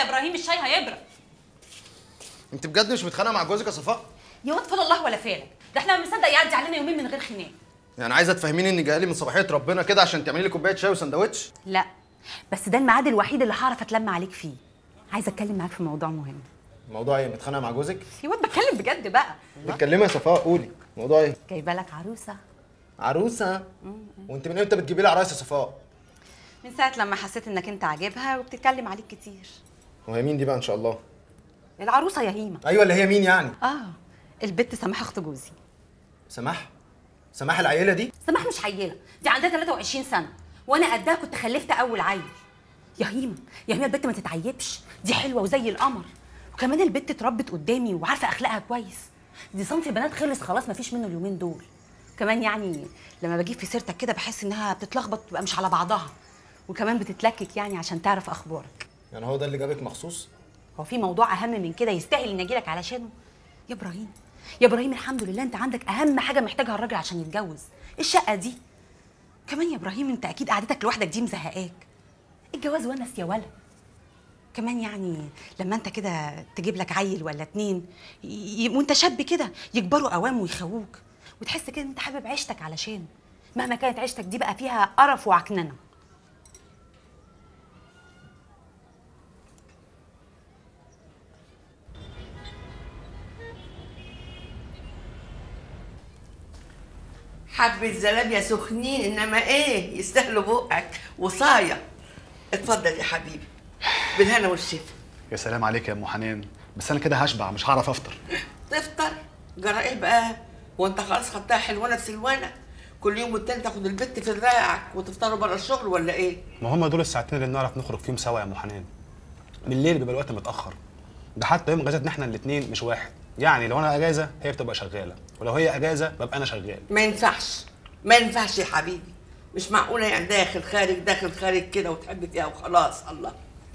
ابراهيم الشاي هيبرد انت بجد مش متخانقه مع جوزك يا صفاء يا واد فضل الله ولا فالك ده احنا ما بنصدق يعدي علينا يومين من غير خناق يعني عايزه تفهميني اني جايه لي من صباحيه ربنا كده عشان تعملي لي كوبايه شاي وسندوتش لا بس ده الميعاد الوحيد اللي هعرف اتلم عليك فيه عايزه اتكلم معاك في موضوع مهم الموضوع ايه متخانقه مع جوزك يا واد بتكلم بجد بقى اتكلمي يا صفاء قولي الموضوع ايه جايبه لك عروسه عروسه وانت من امتى بتجيبي لي عرايس يا صفاء من ساعه لما حسيت انك انت عاجبها وبتتكلم عليك كتير وهي مين دي بقى ان شاء الله العروسه يا هيمه ايوه اللي هي مين يعني اه البت سماح اخت جوزي سماح سماح العيله دي سماح مش عيله دي عندها 23 سنه وانا قدها كنت خلفت اول عيل يا هيمه يا هيمه البت ما تتعيبش دي حلوه وزي القمر وكمان البت اتربت قدامي وعارفه اخلاقها كويس دي صنف البنات خلص خلاص ما فيش منه اليومين دول كمان يعني لما بجيب في سيرتك كده بحس انها بتتلخبط تبقى مش على بعضها وكمان بتتلكك يعني عشان تعرف اخبارك يعني هو ده اللي جابك مخصوص هو في موضوع اهم من كده يستاهل اني اجيلك علشانه يا ابراهيم يا ابراهيم الحمد لله انت عندك اهم حاجه محتاجها الراجل عشان يتجوز الشقه دي كمان يا ابراهيم انت اكيد قعدتك لوحدك دي مزهقاك الجواز ونس يا ولد كمان يعني لما انت كده تجيب لك عيل ولا اتنين ي... وانت شاب كده يكبروا اوام ويخووك وتحس كده انت حابب عيشتك علشان مهما كانت عيشتك دي بقى فيها قرف وعكننه حبة زلابية سخنين انما ايه يستاهلوا بقك وصاية اتفضل يا حبيبي بالهنا والشفا يا سلام عليك يا ام حنان بس انا كده هشبع مش هعرف افطر تفطر جرى ايه بقى هو انت خلاص خدتها حلوانه في سلوانه كل يوم والتاني تاخد البت في دراعك وتفطروا بره الشغل ولا ايه ما هم دول الساعتين اللي نعرف نخرج فيهم سوا يا ام حنان بالليل بيبقى الوقت متاخر ده حتى يوم اجازتنا احنا الاثنين مش واحد يعني لو انا اجازه هي بتبقى شغاله ولو هي اجازه ببقى انا شغال ما ينفعش ما ينفعش يا حبيبي مش معقوله يعني داخل خارج داخل خارج كده وتحب فيها وخلاص الله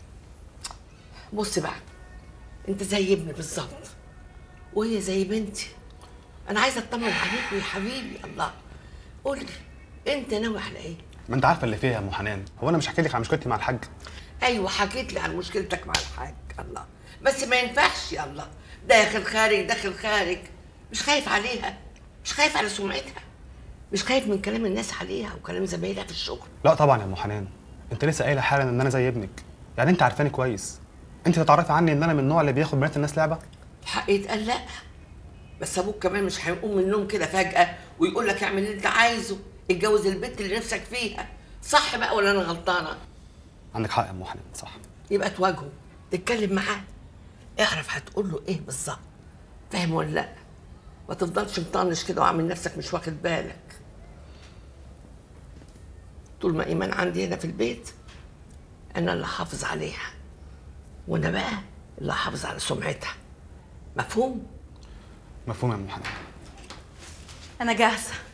بص بقى انت زي ابني بالظبط وهي زي بنتي انا عايزه اطمن عليك يا حبيبي الله قول لي انت ناوي على ايه ما انت عارفه اللي فيها يا ام حنان هو انا مش هحكي لك عن مشكلتي مع الحاج ايوه حكيت لي عن مشكلتك مع الحاج الله بس ما ينفعش يا الله داخل خارج داخل خارج مش خايف عليها مش خايف على سمعتها مش خايف من كلام الناس عليها وكلام زمايلها في الشغل لا طبعا يا ام حنان انت لسه قايله حالا ان انا زي ابنك يعني انت عارفاني كويس انت تعرفي عني ان انا من النوع اللي بياخد بنات الناس لعبه الحق يتقال لا بس ابوك كمان مش هيقوم من النوم كده فجاه ويقول لك اعمل اللي انت عايزه اتجوز البنت اللي نفسك فيها صح بقى ولا انا غلطانه عندك حق يا ام حنان صح يبقى تواجهه تتكلم معاه اعرف هتقول له ايه بالظبط فاهم ولا لا ما تفضلش مطنش كده وعامل نفسك مش واخد بالك طول ما ايمان عندي هنا في البيت انا اللي حافظ عليها وانا بقى اللي حافظ على سمعتها مفهوم مفهوم يا ام حنان انا جاهزه